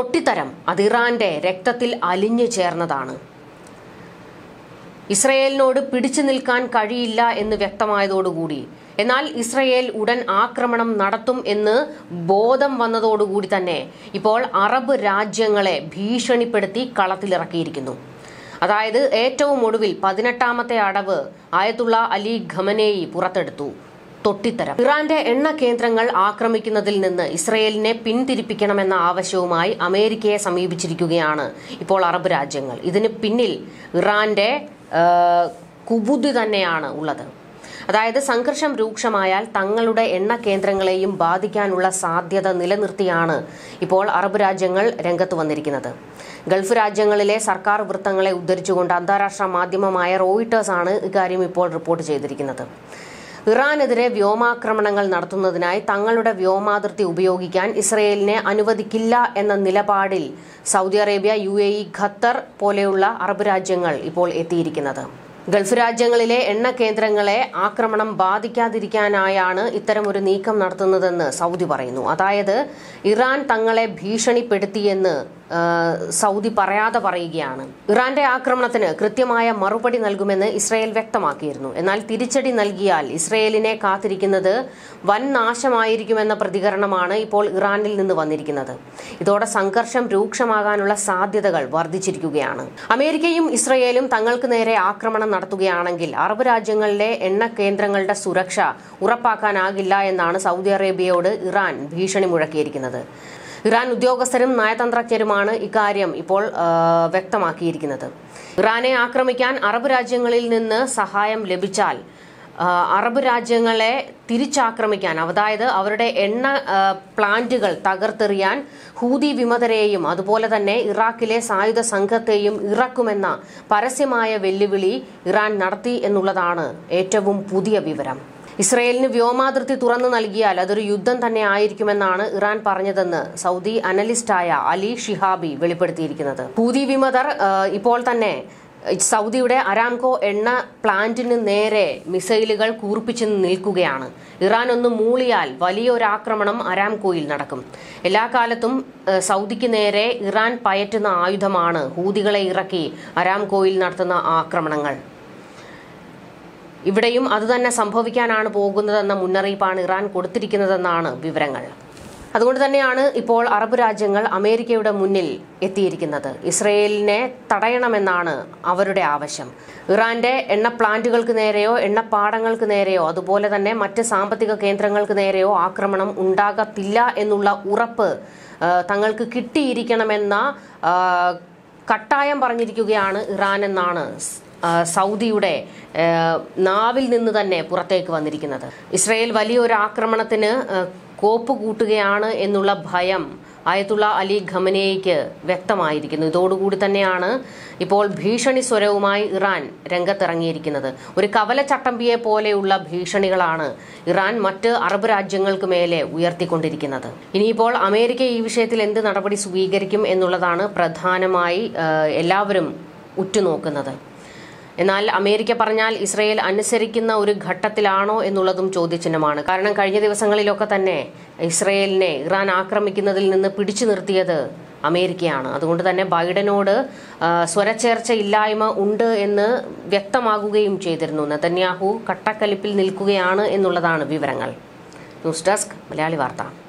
തൊട്ടിത്തരം അത് ഇറാന്റെ രക്തത്തിൽ അലിഞ്ഞു ചേർന്നതാണ് ഇസ്രയേലിനോട് പിടിച്ചു നിൽക്കാൻ കഴിയില്ല എന്ന് വ്യക്തമായതോടുകൂടി എന്നാൽ ഇസ്രയേൽ ഉടൻ ആക്രമണം നടത്തും എന്ന് ബോധം വന്നതോടുകൂടി തന്നെ ഇപ്പോൾ അറബ് രാജ്യങ്ങളെ ഭീഷണിപ്പെടുത്തി കളത്തിലിറക്കിയിരിക്കുന്നു അതായത് ഏറ്റവും ഒടുവിൽ പതിനെട്ടാമത്തെ അടവ് ആയത്തുള്ള അലി ഖമനേയി പുറത്തെടുത്തു തൊട്ടിത്തരം ഇറാന്റെ എണ്ണ കേന്ദ്രങ്ങൾ ആക്രമിക്കുന്നതിൽ നിന്ന് ഇസ്രയേലിനെ പിന്തിരിപ്പിക്കണമെന്ന ആവശ്യവുമായി അമേരിക്കയെ സമീപിച്ചിരിക്കുകയാണ് ഇപ്പോൾ അറബ് രാജ്യങ്ങൾ ഇതിന് പിന്നിൽ ഇറാന്റെ ആ, കുബുദ്ധി തന്നെയാണ് ഉള്ളത് അതായത് സംഘർഷം രൂക്ഷമായാൽ തങ്ങളുടെ എണ്ണ കേന്ദ്രങ്ങളെയും ബാധിക്കാനുള്ള സാധ്യത നിലനിർത്തിയാണ് ഇപ്പോൾ അറബ് രാജ്യങ്ങൾ രംഗത്ത് വന്നിരിക്കുന്നത് ഗൾഫ് രാജ്യങ്ങളിലെ സർക്കാർ വൃത്തങ്ങളെ ഉദ്ധരിച്ചുകൊണ്ട് അന്താരാഷ്ട്ര മാധ്യമമായ റോയിട്ടേഴ്സ് ആണ് ഇക്കാര്യം ഇപ്പോൾ റിപ്പോർട്ട് ചെയ്തിരിക്കുന്നത് ഇറാനെതിരെ വ്യോമാക്രമണങ്ങൾ നടത്തുന്നതിനായി തങ്ങളുടെ വ്യോമാതിർത്തി ഉപയോഗിക്കാൻ ഇസ്രയേലിനെ അനുവദിക്കില്ല എന്ന നിലപാടിൽ Saudi Arabia U A E Qatar പോലെയുള്ള അറബ് രാജ്യങ്ങൾ ഇപ്പോൾ എത്തിയിരിക്കുന്നത് ഗൾഫ് രാജ്യങ്ങളിലെ എണ്ണ കേന്ദ്രങ്ങളെ ആക്രമണം ബാധിക്കാതിരിക്കാനായാണ് ഇത്തരമൊരു നീക്കം നടത്തുന്നതെന്ന് സൗദി പറയുന്നു അതായത് ഇറാൻ തങ്ങളെ ഭീഷണിപ്പെടുത്തിയെന്ന് ആ, സൗദി പറയാതെ പറയുകയാണ് ഇറാന്റെ ആക്രമണത്തിന് കൃത്യമായ മറുപടി നൽകുമെന്ന് ഇസ്രയേൽ വ്യക്തമാക്കിയിരുന്നു എന്നാൽ തിരിച്ചടി നൽകിയാൽ ഇസ്രയേലിനെ കാത്തിരിക്കുന്നത് വൻ നാശമായിരിക്കുമെന്ന പ്രതികരണമാണ് ഇപ്പോൾ ഇറാനിൽ നിന്ന് വന്നിരിക്കുന്നത് ഇതോടെ സംഘർഷം രൂക്ഷമാകാനുള്ള സാധ്യതകൾ വർദ്ധിച്ചിരിക്കുകയാണ് അമേരിക്കയും ഇസ്രയേലും തങ്ങൾക്ക് നേരെ ആക്രമണം നടത്തുകയാണെങ്കിൽ അറബ് രാജ്യങ്ങളിലെ എണ്ണ കേന്ദ്രങ്ങളുടെ സുരക്ഷ ഉറപ്പാക്കാനാകില്ല എന്നാണ് സൗദി അറേബ്യയോട് ഇറാൻ ഭീഷണി മുഴക്കിയിരിക്കുന്നത് ഇറാൻ ഉദ്യോഗസ്ഥരും നയതന്ത്രജ്ഞരുമാണ് ഇക്കാര്യം ഇപ്പോൾ ആ, വ്യക്തമാക്കിയിരിക്കുന്നത് ഇറാനെ ആക്രമിക്കാൻ അറബ് രാജ്യങ്ങളിൽ നിന്ന് സഹായം ലഭിച്ചാൽ ആ, അറബ് രാജ്യങ്ങളെ തിരിച്ചാക്രമിക്കാൻ അതായത് അവരുടെ എണ്ണ ആ, പ്ലാന്റുകൾ തകർത്തെറിയാൻ ഹൂതി വിമതരെയും അതുപോലെ തന്നെ ഇറാഖിലെ സായുധ സംഘത്തെയും ഇറക്കുമെന്ന പരസ്യമായ വെല്ലുവിളി ഇറാൻ നടത്തി എന്നുള്ളതാണ് ഏറ്റവും പുതിയ വിവരം ഇസ്രയേലിന് വ്യോമാതിർത്തി തുറന്നു നൽകിയാൽ അതൊരു യുദ്ധം തന്നെ ആയിരിക്കുമെന്നാണ് ഇറാൻ പറഞ്ഞതെന്ന് സൗദി അനലിസ്റ്റായ അലി ഷിഹാബി വെളിപ്പെടുത്തിയിരിക്കുന്നത് ഹൂതി വിമതർ ആ, ഇപ്പോൾ തന്നെ സൗദിയുടെ അരാംകോ എണ്ണ പ്ലാന്റിന് നേരെ മിസൈലുകൾ കൂർപ്പിച്ച് നിൽക്കുകയാണ് ഇറാൻ ഒന്ന് മൂളിയാൽ വലിയൊരു ആക്രമണം അരാംകോയിൽ നടക്കും എല്ലാ കാലത്തും ആ, സൗദിക്ക് നേരെ ഇറാൻ പയറ്റുന്ന ആയുധമാണ് ഹൂതികളെ ഇറക്കി അരാംകോയിൽ നടത്തുന്ന ആക്രമണങ്ങൾ ഇവിടെയും അതുതന്നെ സംഭവിക്കാനാണ് പോകുന്നതെന്ന മുന്നറിയിപ്പാണ് ഇറാൻ കൊടുത്തിരിക്കുന്നതെന്നാണ് വിവരങ്ങൾ അതുകൊണ്ട് തന്നെയാണ് ഇപ്പോൾ അറബ് രാജ്യങ്ങൾ അമേരിക്കയുടെ മുന്നിൽ എത്തിയിരിക്കുന്നത് ഇസ്രയേലിനെ തടയണമെന്നാണ് അവരുടെ ആവശ്യം ഇറാന്റെ എണ്ണ പ്ലാന്റുകൾക്ക് നേരെയോ എണ്ണപ്പാടങ്ങൾക്ക് നേരെയോ അതുപോലെ തന്നെ മറ്റ് സാമ്പത്തിക കേന്ദ്രങ്ങൾക്ക് നേരെയോ ആക്രമണം ഉണ്ടാകത്തില്ല എന്നുള്ള ഉറപ്പ് ആ, തങ്ങൾക്ക് കിട്ടിയിരിക്കണമെന്ന ആ, കട്ടായം പറഞ്ഞിരിക്കുകയാണ് ഇറാൻ എന്നാണ് സ്- ആ, സൗദിയുടെ ആ, നാവിൽ നിന്ന് തന്നെ പുറത്തേക്ക് വന്നിരിക്കുന്നത് ഇസ്രയേൽ വലിയൊരു ആക്രമണത്തിന് ആ, കോപ്പ് കൂട്ടുകയാണ് എന്നുള്ള ഭയം ആയത്തുള്ള അലി ഖമനേയ്ക്ക് വ്യക്തമായിരിക്കുന്നു ഇതോടുകൂടി തന്നെയാണ് ഇപ്പോൾ ഭീഷണി സ്വരവുമായി ഇറാൻ രംഗത്തിറങ്ങിയിരിക്കുന്നത് ഒരു കവലച്ചട്ടമ്പിയെ പോലെയുള്ള ഭീഷണികളാണ് ഇറാൻ മറ്റ് അറബ് രാജ്യങ്ങൾക്ക് മേലെ ഉയർത്തിക്കൊണ്ടിരിക്കുന്നത് ഇനിയിപ്പോൾ അമേരിക്ക ഈ വിഷയത്തിൽ എന്ത് നടപടി സ്വീകരിക്കും എന്നുള്ളതാണ് പ്രധാനമായി ആ, എല്ലാവരും ഉറ്റുനോക്കുന്നത് എന്നാൽ അമേരിക്ക പറഞ്ഞാൽ ഇസ്രയേൽ അനുസരിക്കുന്ന ഒരു ഘട്ടത്തിലാണോ എന്നുള്ളതും ചോദ്യചിഹ്നമാണ് കാരണം കഴിഞ്ഞ ദിവസങ്ങളിലൊക്കെ തന്നെ ഇസ്രയേലിനെ ഇറാൻ ആക്രമിക്കുന്നതിൽ നിന്ന് പിടിച്ചു നിർത്തിയത് അമേരിക്കയാണ് അതുകൊണ്ട് തന്നെ ബൈഡനോട് ആ, സ്വരച്ചേർച്ച ഇല്ലായ്മ ഉണ്ട് എന്ന് വ്യക്തമാകുകയും ചെയ്തിരുന്നു നെതന്യാഹു കട്ടക്കലിപ്പിൽ നിൽക്കുകയാണ് എന്നുള്ളതാണ് വിവരങ്ങൾ ന്യൂസ് ഡെസ്ക് മലയാളി വാർത്ത